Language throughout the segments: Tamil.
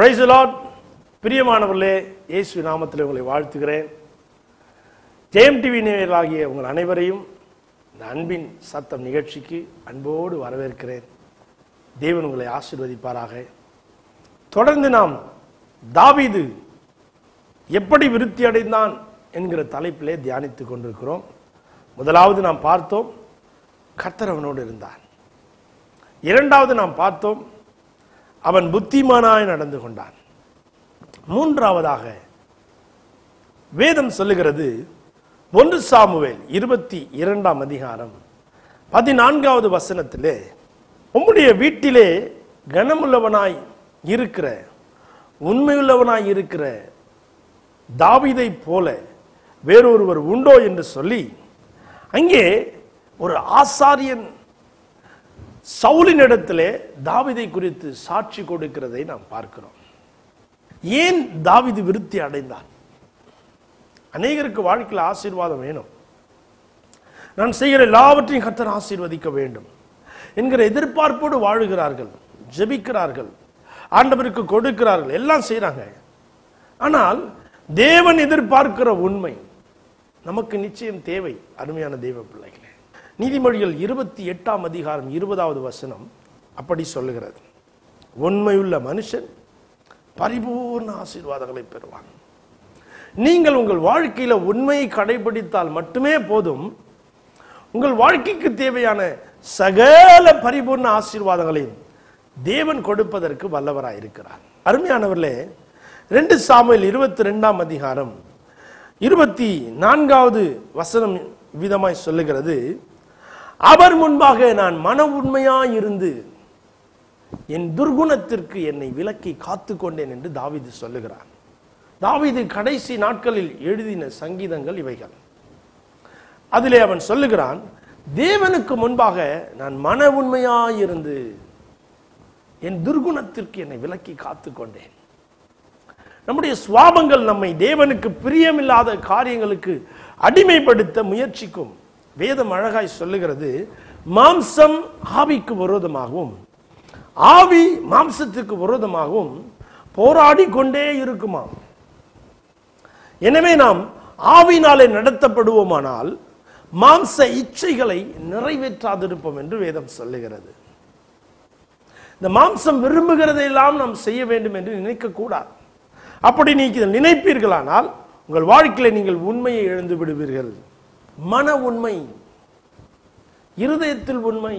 பிரைஸ் லார்ட் பிரியமானவர்களே இயேசு நாமத்தில் உங்களை வாழ்த்துகிறேன் ஜெயம் டிவி நேயர்களாகிய உங்கள் அனைவரையும் இந்த அன்பின் சத்தம் நிகழ்ச்சிக்கு அன்போடு வரவேற்கிறேன் தேவன் உங்களை ஆசீர்வதிப்பாராக தொடர்ந்து நாம் தாவீது எப்படி விருத்தி அடைந்தான் என்கிற தலைப்பிலே தியானித்துக் கொண்டிருக்கிறோம் முதலாவது நாம் பார்த்தோம் கர்த்தர் அவனோடு இருந்தான் இரண்டாவது நாம் பார்த்தோம் அவன் புத்திமானாய் நடந்து கொண்டான் மூன்றாவதாக வேதம் சொல்லுகிறது ஒன்று சாமுவேல் இருபத்தி இரண்டாம் அதிகாரம் பதினான்காவது வசனத்திலே உம்முடைய வீட்டிலே கனமுள்ளவனாய் இருக்கிற உண்மையுள்ளவனாய் இருக்கிற தாவீதை போல வேறொருவர் உண்டோ என்று சொல்லி அங்கே ஒரு ஆசாரியன் சவுலினிடத்திலே தாவீதை குறித்து சாட்சி கொடுக்கிறதை நாம் பார்க்கிறோம் ஏன் தாவீது விருத்தி அடைந்தான் அநேகருக்கு வாழ்க்கையில் ஆசீர்வாதம் வேணும் நான் செய்கிற எல்லாவற்றையும் கர்த்தர் ஆசீர்வதிக்க வேண்டும் என்கிற எதிர்பார்ப்போடு வாழுகிறார்கள் ஜெபிக்கிறார்கள் ஆண்டவருக்கு கொடுக்கிறார்கள் எல்லாம் செய்றாங்க ஆனால் தேவன் எதிர்பார்க்கிற உண்மை நமக்கு நிச்சயம் தேவை அருமையான தேவ பிள்ளைகளே நீதிமொழிகள் இருபத்தி எட்டாம் அதிகாரம் இருபதாவது வசனம் அப்படி சொல்லுகிறது உண்மையுள்ள மனுஷன் பரிபூர்ண ஆசீர்வாதங்களை பெறுவான் நீங்கள் உங்கள் வாழ்க்கையில உண்மையை கடைபிடித்தால் மட்டுமே போதும் உங்கள் வாழ்க்கைக்கு தேவையான சகல பரிபூர்ண ஆசீர்வாதங்களையும் தேவன் கொடுப்பதற்கு வல்லவராய் இருக்கிறார் அருமையானவர்களே ரெண்டு சாமுவேல் இருபத்தி ரெண்டாம் அதிகாரம் இருபத்தி நான்காவது வசனம் விதமாய் சொல்லுகிறது அவர் முன்பாக நான் மன உண்மையாய் இருந்து என் துர்குணத்திற்கு என்னை விலக்கி காத்து கொண்டேன் என்று தாவீது சொல்லுகிறார் தாவீது கடைசி நாட்களில் எழுதின சங்கீதங்கள் இவைகள் அதிலே அவன் சொல்லுகிறான் தேவனுக்கு முன்பாக நான் மன உண்மையாயிருந்து என் துர்குணத்திற்கு என்னை விலக்கி காத்து கொண்டேன் நம்முடைய சுவாபங்கள் நம்மை தேவனுக்கு பிரியமில்லாத காரியங்களுக்கு அடிமைப்படுத்த முயற்சிக்கும் வேதம் அழகாய் சொல்லுகிறது மாம்சம் ஆவிக்கு விரோதமாகவும் ஆவி மாம்சத்துக்கு விரோதமாகவும் போராடி கொண்டே இருக்குமாம் எனவே நாம் ஆவினாலே நடத்தப்படுவோமானால் மாம்ச இச்சைகளை நிறைவேற்றாதிருப்போம் என்று வேதம் சொல்லுகிறது இந்த மாம்சம் விரும்புகிறதையெல்லாம் நாம் செய்ய வேண்டும் என்று நினைக்க கூடாது அப்படி நீங்கள் நினைப்பீர்களானால் உங்கள் வாழ்க்கையில நீங்கள் உண்மையை இழந்து விடுவீர்கள் மன உண்மை இருதயத்தில் உண்மை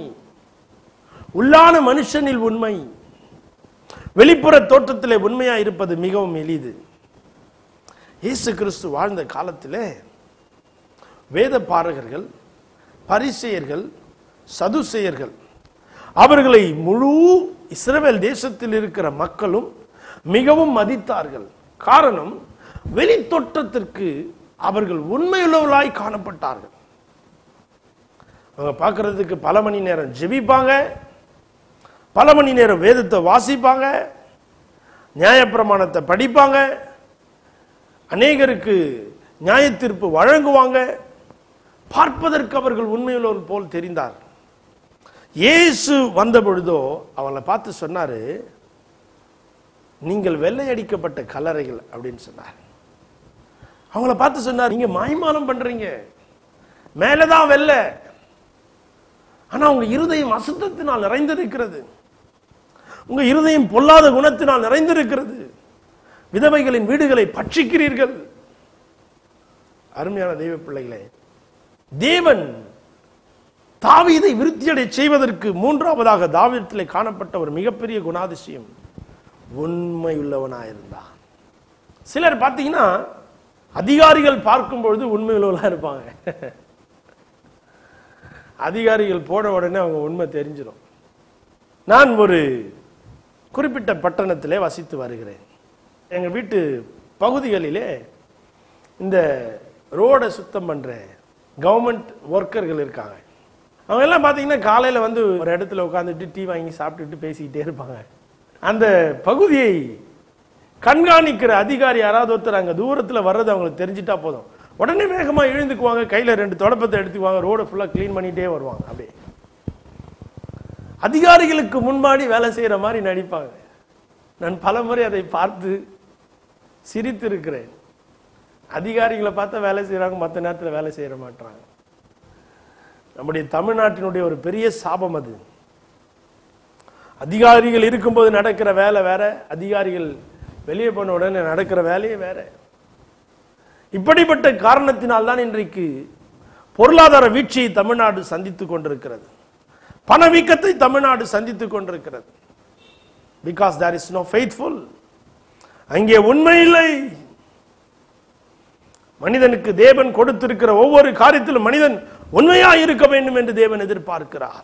உள்ளான மனுஷனில் உண்மை வெளிப்புற தோற்றத்திலே உண்மையா இருப்பது மிகவும் எளிது இயேசு கிறிஸ்து வாழ்ந்த காலத்திலே வேத பாரகர்கள் பரிசெயர்கள் சதுசெயர்கள் அவர்களை முழு இஸ்ரவேல் தேசத்தில் இருக்கிற மக்களும் மிகவும் மதித்தார்கள் காரணம் வெளி தோற்றத்திற்கு அவர்கள் உண்மையுள்ளவர்களாய் காணப்பட்டார்கள் அவங்க பார்க்கறதுக்கு பல மணி நேரம் ஜெபிப்பாங்க பல மணி நேரம் வேதத்தை வாசிப்பாங்க நியாயப்பிரமாணத்தை படிப்பாங்க அநேகருக்கு நியாயத்தீர்ப்பு வழங்குவாங்க பார்ப்பதற்கு அவர்கள் உண்மையுள்ளவர் போல் தெரிந்தார் இயேசு வந்த பொழுதோ அவங்களை பார்த்து சொன்னாரு நீங்கள் வெள்ளையடிக்கப்பட்ட கல்லறைகள் அப்படின்னு சொன்னார் அவங்கள பார்த்து சொன்னார் நீங்க மாய்மாலம் பண்றீங்க மேலதான் வெள்ளை ஆனா உங்க இருதயம் அசுத்தத்தினால் நிறைந்திருக்கிறது உங்க இருதயம் பொல்லாத குணத்தினால் நிறைந்திருக்கிறது விதவைகளின் வீடுகளை பட்சிக்கிறீர்கள் அருமையான தெய்வ பிள்ளைகளே தேவன் தாவீதை விருத்தியடை செய்வதற்கு மூன்றாவதாக தாவீதத்திலே காணப்பட்ட ஒரு மிகப்பெரிய குணாதிசயம் உண்மையுள்ளவனாயிருந்தான் சிலர் பார்த்தீங்கன்னா அதிகாரிகள் பார்க்கும் பொழுது உண்மையுள்ளவர்களா இருப்பாங்க அதிகாரிகள் போன உடனே அவங்க உண்மை தெரிஞ்சிடும் நான் ஒரு குறிப்பிட்ட பட்டணத்திலே வசித்து வருகிறேன் எங்க வீட்டு பகுதிகளிலே இந்த ரோடை சுத்தம் பண்ற கவர்மெண்ட் ஒர்க்கர்கள் இருக்காங்க அவங்க எல்லாம் பார்த்தீங்கன்னா காலையில வந்து ஒரு இடத்துல உட்காந்துட்டு டீ வாங்கி சாப்பிட்டுட்டு பேசிக்கிட்டே இருப்பாங்க அந்த பகுதியை கண்காணிக்கிற அதிகாரி யாராவது ஒருத்தர் அங்க தூரத்துல வர்றது அவங்களுக்கு தெரிஞ்சிட்டா போதும் உடனே வேகமா எழுந்துக்குவாங்க கையில ரெண்டு தொடப்பத்தை எடுத்துக்குவாங்க ரோட ஃபுல்லா க்ளீன் பண்ணிட்டே வருவாங்க அப்படியே அதிகாரிகளுக்கு முன்பாடி வேலை செய்யற மாதிரி நடிப்பாங்க நான் பலமுறை அதை பார்த்து சிரித்திருக்கிறேன் அதிகாரிகளை பார்த்தா வேலை செய்றாங்க மற்ற நேரத்தில் வேலை செய்ய மாட்டாங்க நம்முடைய தமிழ்நாட்டினுடைய ஒரு பெரிய சாபம் அது அதிகாரிகள் இருக்கும்போது நடக்கிற வேலை வேற அதிகாரிகள் வெளியே போன உடனே நடக்கிற வேலையே வேற இப்படிப்பட்ட காரணத்தினால் தான் இன்றைக்கு பொருளாதார வீழ்ச்சியை தமிழ்நாடு சந்தித்துக் கொண்டிருக்கிறது பணவீக்கத்தை தமிழ்நாடு சந்தித்துக் கொண்டிருக்கிறது because there is no faithful அங்கே உண்மை இல்லை மனிதனுக்கு தேவன் கொடுத்திருக்கிற ஒவ்வொரு காரியத்திலும் மனிதன் உண்மையா இருக்க வேண்டும் என்று தேவன் எதிர்பார்க்கிறார்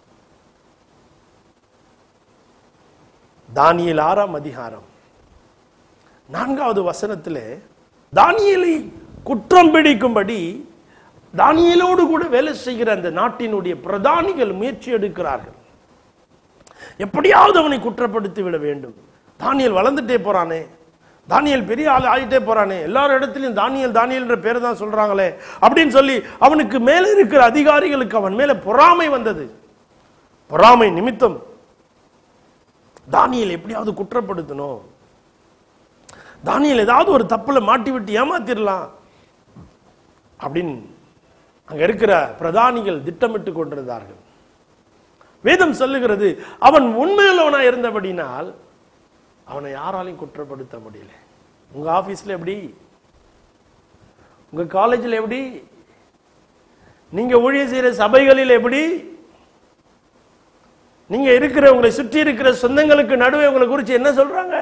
தானியேல் ஆறாம் அதிகாரம் நான்காவது வசனத்திலே தானியேலை குற்றம் பிடிக்கும்படி தானியேலோடு கூட வேலை செய்கிற அந்த நாட்டினுடைய பிரதானிகள் முயற்சி எடுக்கிறார்கள் எப்படியாவது அவனை குற்றப்படுத்தி விட வேண்டும் தானியல் வளர்ந்துட்டே போறானே தானியல் பெரிய ஆள் ஆகிட்டே போறானே எல்லார் இடத்துலயும் தானியல் தானியல் என்ற பேர் தான் சொல்றாங்களே அப்படின்னு சொல்லி அவனுக்கு மேல இருக்கிற அதிகாரிகளுக்கு அவன் மேல பொறாமை வந்தது பொறாமை நிமித்தம் தானியல் எப்படியாவது குற்றப்படுத்தணும் தானியல் ஏதாவது ஒரு தப்புல மாட்டி விட்டு ஏமாத்திரலாம் அப்படின்னு அங்க இருக்கிற பிரதானிகள் திட்டமிட்டு கொண்டிருந்தார்கள் வேதம் சொல்லுகிறது அவன் உண்மையுள்ளவனா இருந்தபடினால் அவனை யாராலையும் குற்றப்படுத்த முடியல உங்க ஆபீஸ்ல எப்படி உங்க காலேஜில் எப்படி நீங்க ஊழியர் செய்யற சபைகளில் எப்படி நீங்க இருக்கிற உங்களை சுற்றி இருக்கிற சொந்தங்களுக்கு நடுவே உங்களை குறித்து என்ன சொல்றாங்க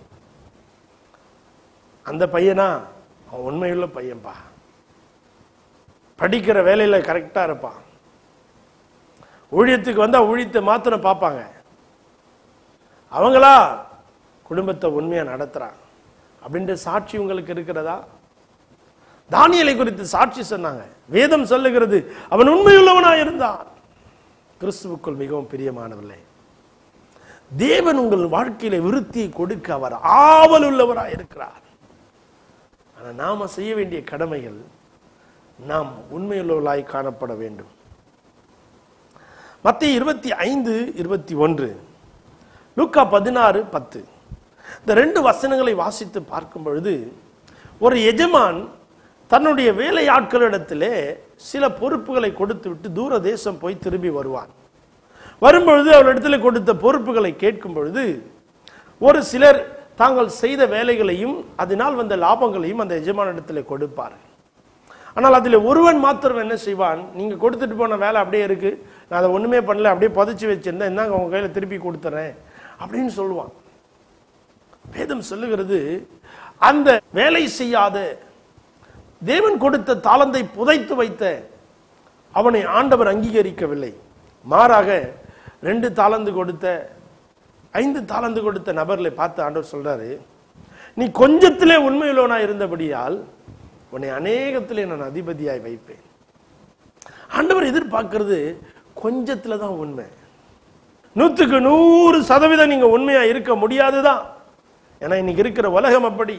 அந்த பையனா அவன் உண்மையுள்ள பையன்பா படிக்கிற வேலையில கரெக்டா இருப்பான் ஊழியத்துக்கு வந்தா ஊழியத்தை மாத்திரம் பார்ப்பாங்க அவங்களா குடும்பத்தை உண்மையா நடத்துறான் அப்படின்ற சாட்சி உங்களுக்கு இருக்கிறதா தானியலை குறித்து சாட்சி சொன்னாங்க வேதம் சொல்லுகிறது அவன் உண்மையுள்ளவனா இருந்தான் கிறிஸ்துவுக்குள் மிகவும் பிரியமானவில்லை தேவன் உங்கள் வாழ்க்கையில விருத்தியை கொடுக்க அவர் ஆவல் உள்ளவராய் இருக்கிறார் ஆனா நாம செய்ய வேண்டிய கடமைகள் நாம் உண்மையுள்ளவர்களாய் காணப்பட வேண்டும் மத்திய இருபத்தி ஐந்து இருபத்தி ஒன்று லூக்கா பதினாறு பத்து இந்த ரெண்டு வசனங்களை வாசித்து பார்க்கும் பொழுது ஒரு எஜமான் தன்னுடைய வேலையாட்களிடத்திலே சில பொறுப்புகளை கொடுத்து விட்டு தூர தேசம் போய் திரும்பி வருவான் வரும்பொழுது அவரிடத்துல கொடுத்த பொறுப்புகளை கேட்கும் பொழுது ஒரு சிலர் தாங்கள் செய்த வேலைகளையும் அதனால் வந்த லாபங்களையும் அந்த எஜமானிடத்தில் கொடுப்பார்கள் ஆனால் அதில் ஒருவன் மாத்திரம் என்ன செய்வான் நீங்க கொடுத்துட்டு போன வேலை அப்படியே இருக்கு நான் அதை ஒண்ணுமே பண்ணல அப்படியே புதைச்சி வச்சிருந்தேன் என்னங்க உங்க கையில திருப்பி கொடுத்துறேன் அப்படின்னு சொல்லுவான் வேதம் சொல்லுகிறது அந்த வேலை செய்யாத தேவன் கொடுத்த தாளந்தை புதைத்து வைத்த அவனை ஆண்டவர் அங்கீகரிக்கவில்லை மாறாக ரெண்டு தாளந்து கொடுத்த ஐந்து தாளந்து கொடுத்த நபர்களை பார்த்து ஆண்டவர் சொல்றாரு நீ கொஞ்சத்திலே உண்மையுள்ளவனா இருந்தபடியால் உன்னை அநேகத்திலே நான் அதிபதியாய் வைப்பேன் ஆண்டவர் எதிர்பார்க்கிறது கொஞ்சத்துல தான் உண்மை நூத்துக்கு நூறு சதவீதம் நீங்க உண்மையா இருக்க முடியாதுதான் ஏன்னா இன்னைக்கு இருக்கிற உலகம் அப்படி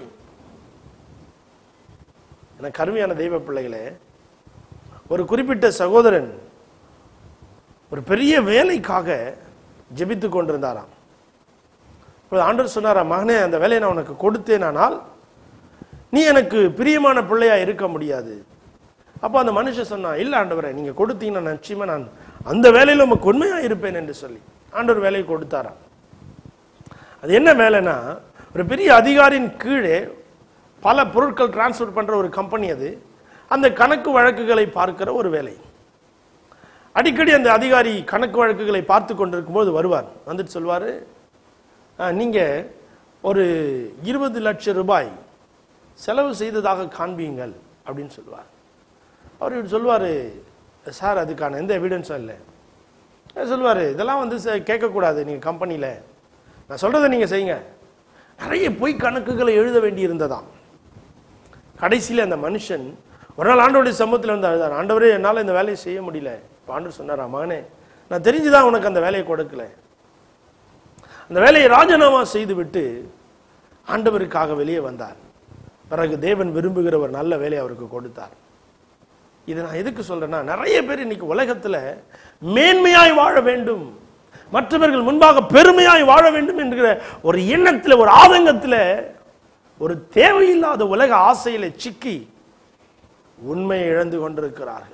என கருமையான தெய்வ பிள்ளைகளே ஒரு குறிப்பிட்ட சகோதரன் ஒரு பெரிய வேலைக்காக ஜெபித்து கொண்டிருந்தாராம் இப்பொழுது ஆண்டவர் சொன்னாரா மகனே அந்த வேலையை நான் உனக்கு கொடுத்தேனானால் நீ எனக்கு பிரியமான பிள்ளையா இருக்க முடியாது அப்போ அந்த மனுஷன் சொன்னான் இல்ல ஆண்டவரே நீங்க கொடுத்தீங்கன்னா நிச்சயமா நான் அந்த வேலையில உமக்கு உண்மையா இருப்பேன் என்று சொல்லி ஆண்டவர் வேலையை கொடுத்தாராம் அது என்ன வேலைன்னா ஒரு பெரிய அதிகாரியின் கீழே பல பொருட்கள் டிரான்ஸ்ஃபர் பண்ற ஒரு கம்பெனி அது அந்த கணக்கு வழக்குகளை பார்க்கிற ஒரு வேலை அடிக்கடி அந்த அதிகாரி கணக்கு வழக்குகளை பார்த்து கொண்டிருக்கும் போது வருவார் வந்துட்டு சொல்வாரு "ஆ, நீங்க ஒரு இருபது லட்சம் ரூபாய் செலவு செய்ததாக காண்பீங்கள் அப்படின்னு சொல்லுவார் அவர் இப்படி சொல்லுவாரு சார் அதுக்கான எந்த எவிடன்ஸும் இல்லை அவர் சொல்லுவாரு இதெல்லாம் வந்து ச- கேட்கக்கூடாது நீங்க கம்பெனியில நான் சொல்றதை நீங்க செய்யுங்க நிறைய பொய் கணக்குகளை எழுத வேண்டி இருந்ததாம் கடைசியில அந்த மனுஷன் ஒரு நாள் ஆண்டவருடைய சமூகத்தில் வந்து அழுதார் ஆண்டவரே என்னால் இந்த வேலையை செய்ய முடியல இப்ப ஆண்டவர் சொன்னாரா மகனே நான் தெரிஞ்சுதான் உனக்கு அந்த வேலையை கொடுக்கல அந்த வேலையை ராஜினாமா செய்து விட்டு ஆண்டவருக்காக வெளியே வந்தார் பிறகு தேவன் விரும்புகிற ஒரு நல்ல வேலையை அவருக்கு கொடுத்தார் இதை நான் எதுக்கு சொல்றேன்னா நிறைய பேர் இன்னைக்கு உலகத்துல மேன்மையாய் வாழ வேண்டும் மற்றவர்கள் முன்பாக பெருமையாய் வாழ வேண்டும் என்கிற ஒரு எண்ணத்தில் ஒரு ஆதங்கத்தில் ஒரு தேவையில்லாத உலக ஆசையில சிக்கி உண்மையை இழந்து கொண்டிருக்கிறார்கள்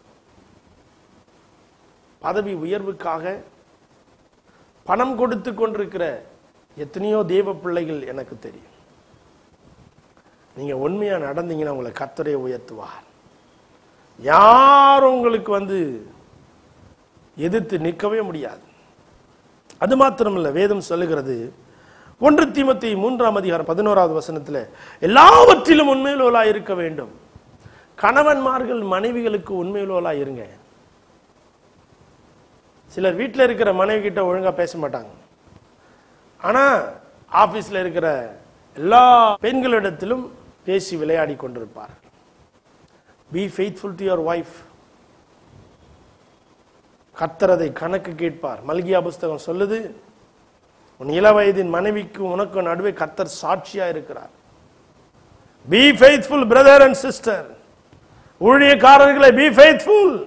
பதவி உயர்வுக்காக பணம் கொடுத்து கொண்டிருக்கிற எத்தனையோ தேவ பிள்ளைகள் எனக்கு தெரியும் நீங்க உண்மையா நடந்தீங்கன்னா உங்களை கத்தரை உயர்த்துவார் யாரும் உங்களுக்கு வந்து எதிர்த்து நிற்கவே முடியாது அது மாத்திரமல்ல வேதம் சொல்லுகிறது ஒன்று தீமத்தி மூன்றாம் அதிகாரம் பதினோராவது வசனத்துல எல்லாவற்றிலும் உண்மையுள்ளவளா இருக்க வேண்டும் கணவன்மார்கள் மனைவிகளுக்கு உண்மையுள்ளவளா இருங்க சிலர் வீட்டில் இருக்கிற மனைவி கிட்ட ஒழுங்கா பேச மாட்டாங்க ஆனா ஆபீஸ்ல இருக்கிற எல்லா பெண்களிடத்திலும் பேசி விளையாடி கொண்டிருப்பார்கள் be faithful to your wife கர்த்தரதை கணக்கு கேட்பார் மல்கியா புஸ்தகம் சொல்லுது உன் இள வயதின் மனைவிக்கு உனக்கு நடுவே கர்த்தர் சாட்சியா இருக்கிறார் be faithful brother and sister ஊழியக்காரர்களை பி ஃபெய்த்ஃபுல்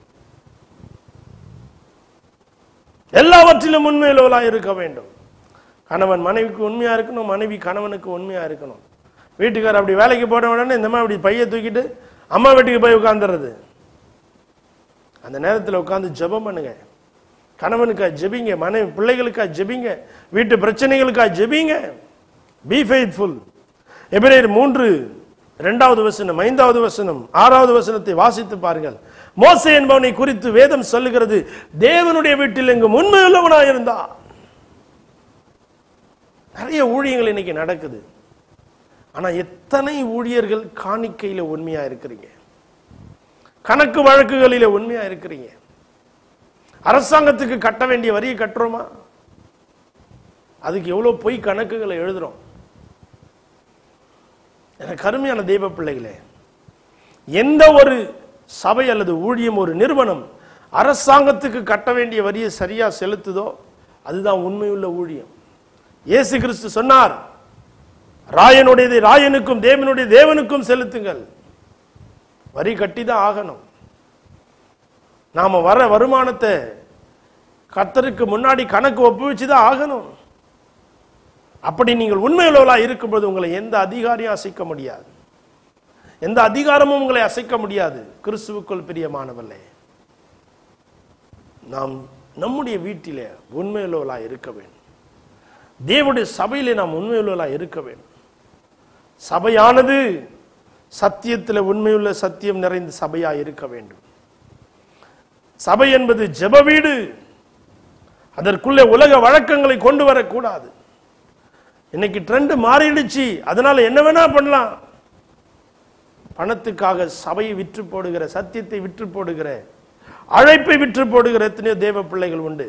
எல்லாவற்றிலும் உண்மையுள்ளவளாக இருக்க வேண்டும் கணவன் மனைவிக்கு உண்மையா இருக்கணும் மனைவி கணவனுக்கு உண்மையா இருக்கணும் வீட்டுக்காரர் அப்படி வேலைக்கு போன உடனே இந்த மாதிரி அப்படி பைய தூக்கிட்டு அம்மா வீட்டுக்கு போய் உட்கார்ந்துறது அந்த நேரத்தில் உட்கார்ந்து ஜெபம் பண்ணுங்க கணவனுக்கா ஜெபிங்க மனைவி பிள்ளைகளுக்கா ஜெபிங்க வீட்டு பிரச்சனைகளுக்கா ஜெபிங்க பி ஃபெய்த்ஃபுல் எபிரேயர் மூன்று இரண்டாவது வசனம் ஐந்தாவது வசனம் ஆறாவது வசனத்தை வாசித்து பாருங்கள் மோசே என்பவனை குறித்து வேதம் சொல்லுகிறது தேவனுடைய வீட்டில் எங்கும் உண்மையுள்ளவனாய் இருந்தான் நிறைய ஊழியங்கள் இன்னைக்கு நடக்குது ஆனா எத்தனை ஊழியர்கள் காணிக்கையில உண்மையா இருக்கிறீங்க கணக்கு வழக்குகளில உண்மையா இருக்கிறீங்க அரசாங்கத்துக்கு கட்ட வேண்டிய வரியை கட்டுறோமா அதுக்கு எவ்வளவு பொய் கணக்குகளை எழுதுறோம் எனக்கு அருமையான தெய்வ பிள்ளைகளே எந்த ஒரு சபை அல்லது ஊழியம் ஒரு நிறுவனம் அரசாங்கத்துக்கு கட்ட வேண்டிய வரியை சரியா செலுத்துதோ அதுதான் உண்மையுள்ள ஊழியம் இயேசு கிறிஸ்து சொன்னார் ராயனுடையதை ராயனுக்கும் தேவனுடைய தேவனுக்கும் செலுத்துங்கள் வரி கட்டி தான் ஆகணும் நாம வர வருமானத்தை கர்த்தருக்கு முன்னாடி கணக்கு ஒப்புவிச்சு தான் ஆகணும் அப்படி நீங்கள் உண்மையுள்ளவளா இருக்கும்போது உங்களை எந்த அதிகாரியும் அசைக்க முடியாது எந்த அதிகாரமும் உங்களை அசைக்க முடியாது கிறிஸ்துவுக்குள் பிரியமானவர்களே நாம் நம்முடைய வீட்டிலே உண்மையுள்ளவளா இருக்க வேண்டும் தேவனுடைய சபையிலே நாம் உண்மையுள்ளவளா இருக்க வேண்டும் சபையானது சத்தியத்தில் உண்மையுள்ள சத்தியம் நிறைந்த சபையா இருக்க வேண்டும் சபை என்பது ஜெப வீடு அதற்குள்ளே உலக வழக்கங்களை கொண்டு வரக்கூடாது இன்னைக்கு ட்ரெண்ட் மாறிடுச்சு அதனால என்ன வேணா பண்ணலாம் பணத்துக்காக சபையை விற்று போடுகிற சத்தியத்தை விற்று போடுகிற அழைப்பை விற்று போடுகிற எத்தனையோ தேவ பிள்ளைகள் உண்டு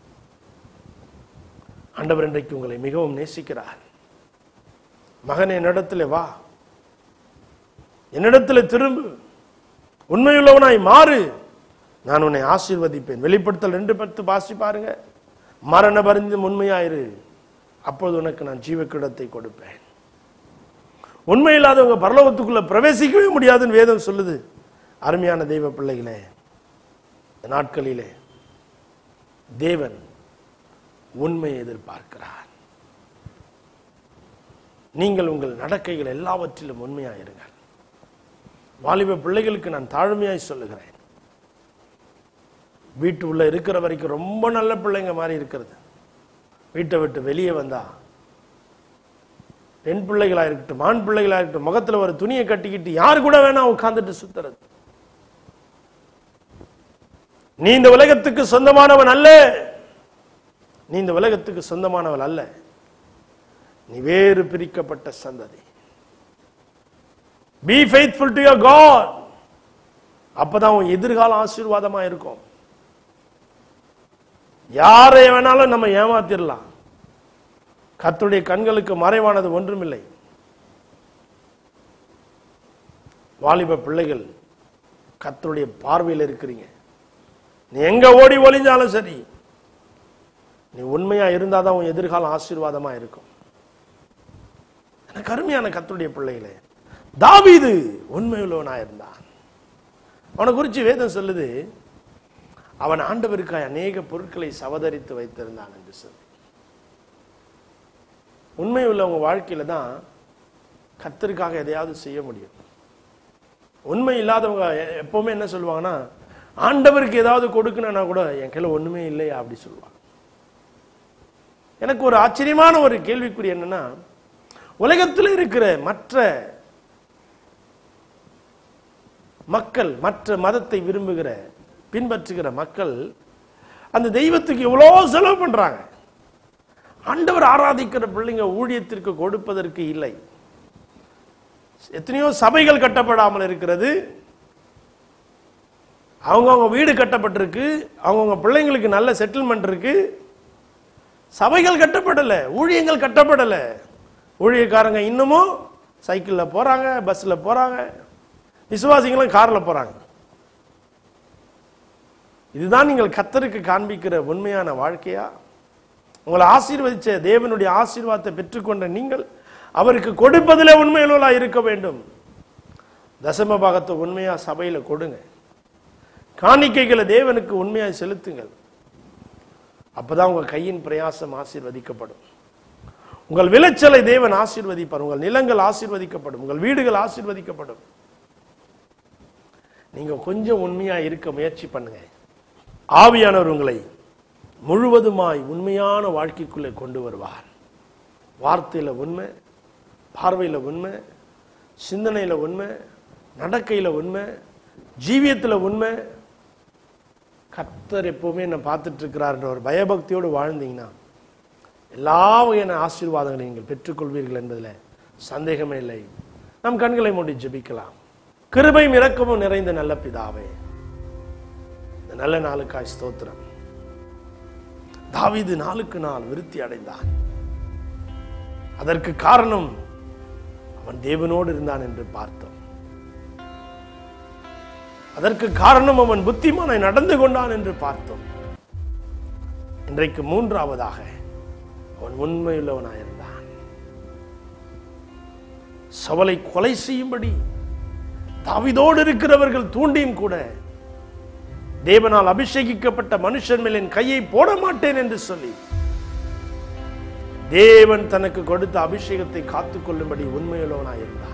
ஆண்டவர் இன்றைக்கு உங்களை மிகவும் நேசிக்கிறார் மகன் என்னிடத்துல வா என்னிடத்துல திரும்பு உண்மையுள்ளவனாய் மாறு நான் உன்னை ஆசீர்வதிப்பேன் வெளிப்படுத்தல் ரெண்டு பத்து பாசி பாருங்க மரண பரிந்து உண்மையாயிரு அப்போது உனக்கு நான் ஜீவக்கிடத்தை கொடுப்பேன் உண்மை இல்லாதவங்க பரலோகத்துக்குள்ள பிரவேசிக்கவே முடியாதுன்னு வேதம் சொல்லுது அருமையான தெய்வ பிள்ளைகளே இந்த நாட்களிலே தேவன் உண்மையை எதிர்பார்க்கிறார் நீங்கள் உங்கள் நடக்கைகள் எல்லாவற்றிலும் உண்மையாயிருங்கள் வாலிப பிள்ளைகளுக்கு நான் தாழ்மையாய் சொல்லுகிறேன் வீட்டு உள்ள இருக்கிற வரைக்கும் ரொம்ப நல்ல பிள்ளைங்க மாதிரி இருக்கிறது வீட்டை விட்டு வெளியே வந்தா பெண் பிள்ளைகளா இருக்கட்டும் ஆண் பிள்ளைகளா இருக்கட்டும் முகத்துல ஒரு துணியை கட்டிக்கிட்டு யாரு கூட வேணா உட்கார்ந்துட்டு சுத்துறது நீ இந்த உலகத்துக்கு சொந்தமானவன் அல்ல நீ இந்த உலகத்துக்கு சொந்தமானவள் அல்ல நீ வேறு பிரிக்கப்பட்ட சந்ததி be faithful to your God அப்பதான் உன் எதிர்காலம் ஆசீர்வாதமா இருக்கும் யாரை வேணாலும் நம்ம ஏமாத்திரலாம் கர்த்தருடைய கண்களுக்கு மறைவானது ஒன்றுமில்லை வாலிப பிள்ளைகள் கர்த்தருடைய பார்வையில் இருக்கிறீங்க நீ எங்க ஓடி ஒளிஞ்சாலும் சரி நீ உண்மையா இருந்தாதான் உன் எதிர்காலம் ஆசீர்வாதமா இருக்கும் எனக்கு அருமையான கர்த்தருடைய பிள்ளைகளே தாவீது உண்மையுள்ளவனா இருந்தான் அவனை குறித்து வேதம் சொல்லுது அவன் ஆண்டவருக்காய் அநேக பொருட்களை சவதரித்து வைத்திருந்தான் என்று சொல்லி உண்மை உள்ளவங்க வாழ்க்கையில தான் கத்தருக்காக எதையாவது செய்ய முடியும் உண்மை இல்லாதவங்க எ- எப்பவுமே என்ன சொல்லுவாங்கன்னா ஆண்டவருக்கு ஏதாவது கொடுக்கணும்னா கூட என் கையில ஒண்ணுமே இல்லையா அப்படி சொல்லுவாங்க எனக்கு ஒரு ஆச்சரியமான ஒரு கேள்விக்குறி என்னன்னா உலகத்தில் இருக்கிற மற்ற மக்கள் மற்ற மதத்தை விரும்புகிற பின்பற்றுகிற மக்கள் அந்த தெய்வத்துக்கு எவ்வளோ செலவு பண்றாங்க ஆண்டவர் ஆராதிக்கிற பிள்ளைங்க ஊழியத்திற்கு கொடுப்பதற்கு இல்லை எத்தனையோ சபைகள் கட்டப்படாமல் இருக்கிறது அவங்கவுங்க வீடு கட்டப்பட்டிருக்கு அவங்கவுங்க பிள்ளைங்களுக்கு நல்ல செட்டில்மெண்ட் இருக்கு சபைகள் கட்டப்படல ஊழியங்கள் கட்டப்படல ஊழியக்காரங்க இன்னமும் சைக்கிள்ல போறாங்க பஸ்ல போறாங்க விசுவாசிகளும் கார்ல போறாங்க இதுதான் நீங்கள் கத்தருக்கு காண்பிக்கிற உண்மையான வாழ்க்கையா உங்களை ஆசீர்வதிச்ச தேவனுடைய ஆசீர்வாதத்தை பெற்றுக்கொண்ட நீங்கள் அவருக்கு கொடுப்பதிலே உண்மையுள்ளவர்களா இருக்க வேண்டும் தசம பாகத்தை உண்மையா சபையில கொடுங்க காணிக்கைகளை தேவனுக்கு உண்மையாய் செலுத்துங்கள் அப்பதான் உங்க கையின் பிரயாசம் ஆசீர்வதிக்கப்படும் உங்கள் விளைச்சலை தேவன் ஆசீர்வதிப்பார் உங்கள் நிலங்கள் ஆசீர்வதிக்கப்படும் உங்கள் வீடுகள் ஆசீர்வதிக்கப்படும் நீங்க கொஞ்சம் உண்மையா இருக்க முயற்சி பண்ணுங்க ஆவியானவர் உங்களை முழுவதுமாய் உண்மையான வாழ்க்கைக்குள்ளே கொண்டு வருவார் வார்த்தையில உண்மை பார்வையில உண்மை சிந்தனையில உண்மை நடக்கையில உண்மை ஜீவியத்துல உண்மை கர்த்தர் எப்பவுமே என்ன பார்த்துட்டு இருக்கிறார்ன்ற ஒரு பயபக்தியோடு வாழ்ந்தீங்கன்னா எல்லா வகையான ஆசீர்வாதங்களை நீங்கள் பெற்றுக்கொள்வீர்கள் என்பதில் சந்தேகமே இல்லை நம் கண்களை மூடி ஜெபிக்கலாம் கிருபையும் இரக்கமும் நிறைந்த நல்ல பிதாவே இந்த நல்ல நாளுக்காய் ஸ்தோத்திரம் தாவீது நாளுக்கு நாள் விருத்தி அடைந்தான் அதற்கு காரணம் அவன் தேவனோடு இருந்தான் என்று பார்த்தோம் அதற்கு காரணம் அவன் புத்திமானாய் நடந்து கொண்டான் என்று பார்த்தோம் இன்றைக்கு மூன்றாவதாக அவன் உண்மையுள்ளவனாய் இருந்தான் சவலை கொலை செய்யும்படி தாவிதோடு இருக்கிறவர்கள் தூண்டியும் கூட தேவனால் அபிஷேகிக்கப்பட்ட மனுஷன் மேல் என் கையை போட மாட்டேன் என்று சொல்லி தேவன் தனக்கு கொடுத்த அபிஷேகத்தை காத்துக்கொள்ளும்படி உண்மையுள்ளவனாய் இருந்தான்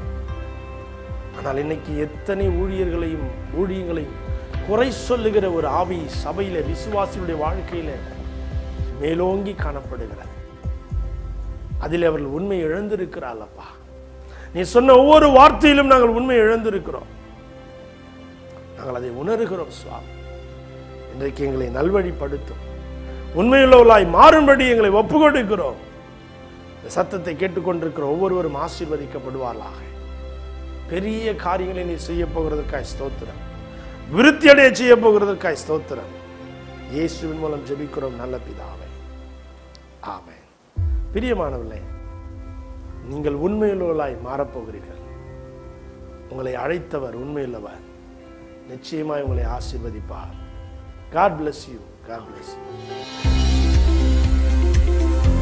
ஆனால் இன்னைக்கு எத்தனை ஊழியர்களையும் ஊழியங்களையும் குறை சொல்லுகிற ஒரு ஆவி சபையில விசுவாசியுடைய வாழ்க்கையில மேலோங்கி காணப்படுகிறது அதில் அவர்கள் உண்மை இழந்திருக்கிறாள் அப்பா நீ சொன்ன ஒவ்வொரு வார்த்தையிலும் நாங்கள் உண்மை இழந்திருக்கிறோம் நாங்கள் அதை உணர்கிறோம் சுவாமி இன்றைக்கு எங்களை நல்வழிப்படுத்தும் உண்மையுள்ளவர்களாய் மாறும்படி எங்களை ஒப்பு கொடுக்கிறோம் இந்த சத்தத்தை கேட்டுக்கொண்டிருக்கிற ஒவ்வொருவரும் ஆசீர்வதிக்கப்படுவார்களாக பெரிய காரியங்களை நீ செய்ய போகிறதற்காய் ஸ்தோத்திரம் விருத்தி அடைய செய்ய போகிறதற்காய் ஸ்தோத்திரம் இயேசுவின் மூலம் ஜெபிக்கிறோம் நல்ல பிதாவே ஆமென் பிரியமானவர்களே நீங்கள் உண்மையுள்ளவர்களாய் மாறப்போகிறீர்கள் உங்களை அழைத்தவர் உண்மையுள்ளவர் நிச்சயமாய் உங்களை ஆசீர்வதிப்பார் God bless you God bless you